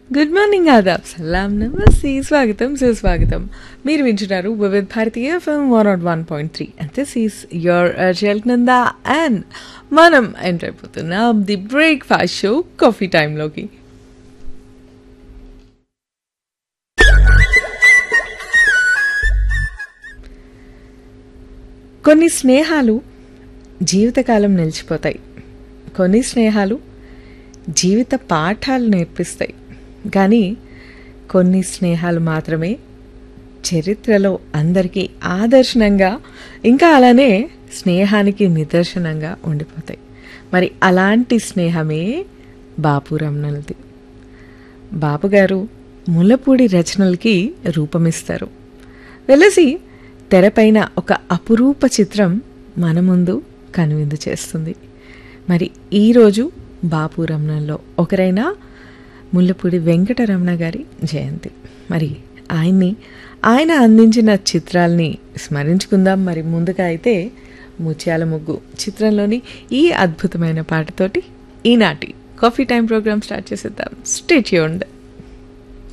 good morning ఆదాబ్ సలాం నమస్తే స్వాగతం సుస్వాగతం మీరు వింటున్నారు Vividh Bharati FM one nought one point three and this is your Jalnanda and మనం ఎంటర్ అయిపోతున్నాం ది బ్రేక్ఫాస్ట్ షో కాఫీ టైంలోకి కొన్ని స్నేహాలు జీవితకాలం నిలిచిపోతాయి కొన్ని స్నేహాలు జీవిత పాఠాలు నేర్పిస్తాయి కానీ కొన్ని స్నేహాలు మాత్రమే చరిత్రలో అందరికీ ఆదర్శనంగా ఇంకా అలానే స్నేహానికి నిదర్శనంగా ఉండిపోతాయి మరి అలాంటి స్నేహమే బాపు రమణలది బాపుగారు ముల్లపూడి రచనలకి రూపమిస్తారు వెలసి తెరపైన ఒక అపురూప చిత్రం మన ముందు కనువిందు చేస్తుంది మరి ఈరోజు బాపు రమణంలో ఒకరైన ముల్లపూడి వెంకటరమణ గారి జయంతి మరి ఆయన్ని ఆయన అందించిన చిత్రాల్ని స్మరించుకుందాం మరి ముందుగా అయితే ముత్యాల ముగ్గు చిత్రంలోని ఈ అద్భుతమైన పాటతోటి ఈనాటి కాఫీ టైం ప్రోగ్రామ్ స్టార్ట్ చేసేద్దాం స్టేట్ చేయండి